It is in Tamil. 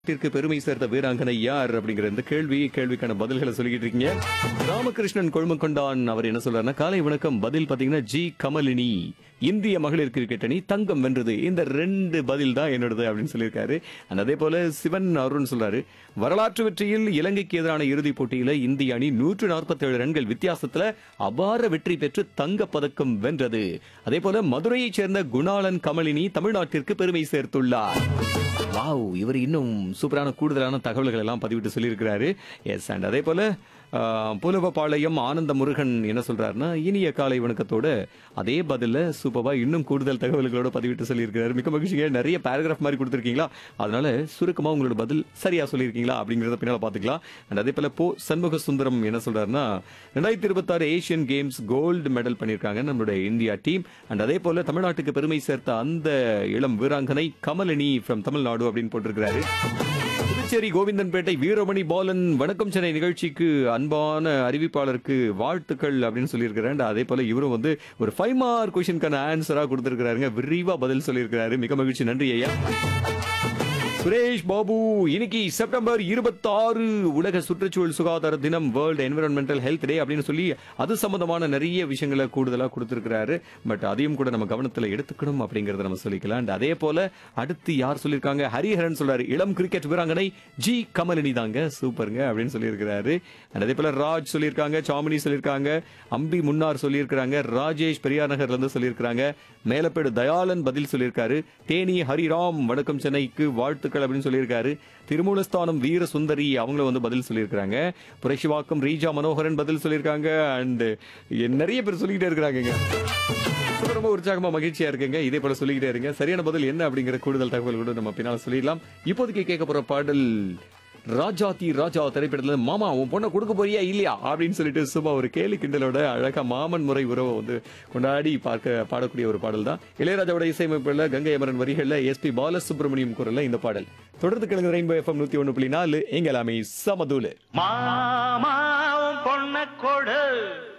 நாட்டிற்கு பெருமை சேர்த்த வீராங்கனை யார் அப்படிங்கிற இந்த கேள்வி கேள்விக்கான பதில்களை சொல்லிக்கிட்டு இருக்கீங்க ராமகிருஷ்ணன் கொழுமக்கொண்டான் அவர் என்ன சொல்றாருன்னா காலை வணக்கம் பதில் பாத்தீங்கன்னா ஜி கமலினி இந்திய மகளிர் கிரிக்கெட் அணி தங்கம் வென்றது இந்த ரெண்டு பதில் தான் என்னோடது அப்படின்னு சொல்லியிருக்காரு And அதே போல சிவன் அருண் சொல்றாரு வரலாற்று வெற்றியில் இலங்கைக்கு எதிரான இறுதிப் போட்டியில இந்திய அணி நூற்று நாற்பத்தி ஏழு ரன்கள் வித்தியாசத்துல அபார வெற்றி பெற்று தங்கப் பதக்கம் வென்றது அதே போல மதுரையைச் சேர்ந்த குணாளன் கமலினி தமிழ்நாட்டிற்கு பெருமை சேர்த்துள்ளார் வாவ் இவர் இன்னும் சூப்பரான கூடுதலான தகவல்கள் எல்லாம் பதிவிட்டு சொல்லியிருக்கிறாரு எஸ் அண்ட் அதே போல ஆஹ், புலவபாளையம் ஆனந்த முருகன் என்ன சொல்றாருன்னா இனிய காலை வணக்கத்தோட அதே பதில சூப்பரா இன்னும் கூடுதல் தகவல்களோட பதிவிட்டு சொல்லியிருக்கிறாரு மிக மகிழ்ச்சிங்க நிறைய பேராகிராஃப் மாதிரி கொடுத்துருக்கீங்களா அதனால சுருக்கமா உங்களோட பதில் சரியா சொல்லியிருக்கீங்களா அப்படிங்கறத பின்னால பாத்துக்கலாம் அண்ட் அதே போல போ சண்முக சுந்தரம் என்ன சொல்றாருன்னா ரெண்டாயிரத்தி இருபத்தாறு ஏசியன் கேம்ஸ் கோல்டு மெடல் பண்ணியிருக்காங்க நம்மளுடைய இந்தியா டீம் அண்ட் அதே போல தமிழ்நாட்டுக்கு பெருமை சேர்த்த அந்த இளம் வீராங்கனை கமலினி ஃப்ரம் தமிழ்நாடு அப்படின்னு போட்டிருக்கிறாரு புதுச்சேரி கோவிந்தன்பேட்டை வீரமணி பாலன் வணக்கம் சென்னை நிகழ்ச்சிக்கு அன்பான அறிவிப்பாளருக்கு வாழ்த்துக்கள் அப்படின்னு சொல்லியிருக்கிறாரு அதே போல இவரும் வந்து ஒரு ஃபைவ் மார்க் கொஸ்டினுக்கான ஆன்சரா கொடுத்திருக்கிறாருங்க விரிவா பதில் சொல்லியிருக்கிறாரு மிக மகிழ்ச்சி நன்றி ஐயா சுரேஷ் பாபு இன்னைக்கு செப்டம்பர் 26 உலக சுற்றுச்சூழல் சுகாதார தினம் வேர்ல்டு என்விரான்மெண்டல் ஹெல்த் டே அப்படின்னு சொல்லி அது சம்பந்தமான நிறைய விஷயங்களை கூடுதலா கொடுத்திருக்கிறாரு பட் அதையும் கூட நம்ம கவனத்துல எடுத்துக்கணும் அப்படிங்கறத நம்ம சொல்லிக்கலாம் And அதே போல அடுத்து யார் சொல்லியிருக்காங்க ஹரிஹரன் சொல்றாரு இளம் கிரிக்கெட் வீராங்கனை ஜி கமலினி தாங்க சூப்பருங்க அப்படின்னு சொல்லியிருக்கிறாரு And அதே போல ராஜ் சொல்லியிருக்காங்க சாமினி சொல்லியிருக்காங்க அம்பி முன்னார் சொல்லியிருக்கிறாங்க ராஜேஷ் பெரியார் நகர்ல இருந்து சொல்லியிருக்காங்க மேலப்பேடு தயாளன் பதில் சொல்லியிருக்காரு தேனி ஹரிராம் வணக்கம் சென்னைக்கு வாழ்த்துக்கள் அப்படின்னு சொல்லியிருக்காரு திருமூலஸ்தானம் வீர சுந்தரி அவங்களும் வந்து பதில் சொல்லியிருக்காங்க புரட்சிவாக்கம் ரீஜா மனோகரன் பதில் சொல்லியிருக்காங்க அண்ட் நிறைய பேர் சொல்லிக்கிட்டே இருக்கிறாங்க ரொம்ப ரொம்ப உற்சாகமா மகிழ்ச்சியா இருக்குங்க இதே போல சொல்லிக்கிட்டே இருங்க சரியான பதில் என்ன அப்படிங்கிற கூடுதல் தகவல் கூட நம்ம பின்னால சொல்லிடலாம் இப்போதைக்கு கேட்க போற பாடல் ராஜாதி ராஜா திரைப்படத்துல மாமா உன் பொண்ணை கொடுக்க போறியா இல்லையா அப்படின்னு சொல்லிட்டு சும்மா ஒரு கேலி கிண்டலோட அழகா மாமன் முறை உறவை வந்து கொண்டாடி பார்க்க பாடக்கூடிய ஒரு பாடல் தான் இளையராஜாவோட இசையமைப்புல கங்கை அமரன் வரிகள்ல எஸ்பி பாலசுப்ரமணியம் குரல்ல இந்த பாடல் தொடர்ந்து கிழங்கு ரெயின்போ எஃப்எம் நூத்தி ஒண்ணு புள்ளி நாலு எங்க எல்லாமே சமதூலு மாமாவும் பொண்ண கொடு